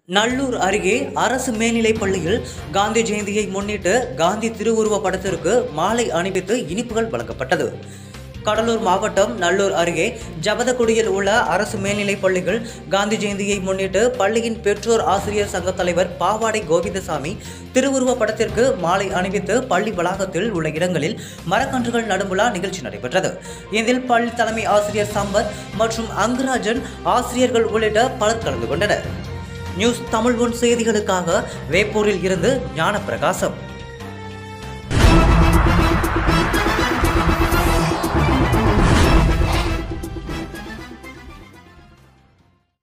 நல்லூர் அருகே அரசு மேல்நிலைப் பள்ளியில் காந்தி ஜெயந்தியை முன்னிட்டு காந்தி திருவுருவ படத்திற்கு மாலை அணிவித்து இனிப்புகள் வழங்கப்பட்டது கடலூர் மாவட்டம் நல்லூர் அருகே ஜபதகுடியில் உள்ள அரசு மேல்நிலைப் பள்ளிகள் காந்தி ஜெயந்தியை முன்னிட்டு பள்ளியின் பெற்றோர் ஆசிரியர் சங்க தலைவர் பாவாடை கோவிந்தசாமி திருவுருவ படத்திற்கு மாலை அணிவித்து பள்ளி வளாகத்தில் உள்ள இடங்களில் மரக்கன்றுகள் நடும் விழா நிகழ்ச்சி நடைபெற்றது இதில் பள்ளி தலைமை ஆசிரியர் சம்பத் மற்றும் அங்குராஜன் ஆசிரியர்கள் உள்ளிட்ட பலர் கலந்து கொண்டனர் நியூஸ் தமிழ் ஒன் செய்திகளுக்காக வேப்பூரில் இருந்து ஞானப்பிரகாசம்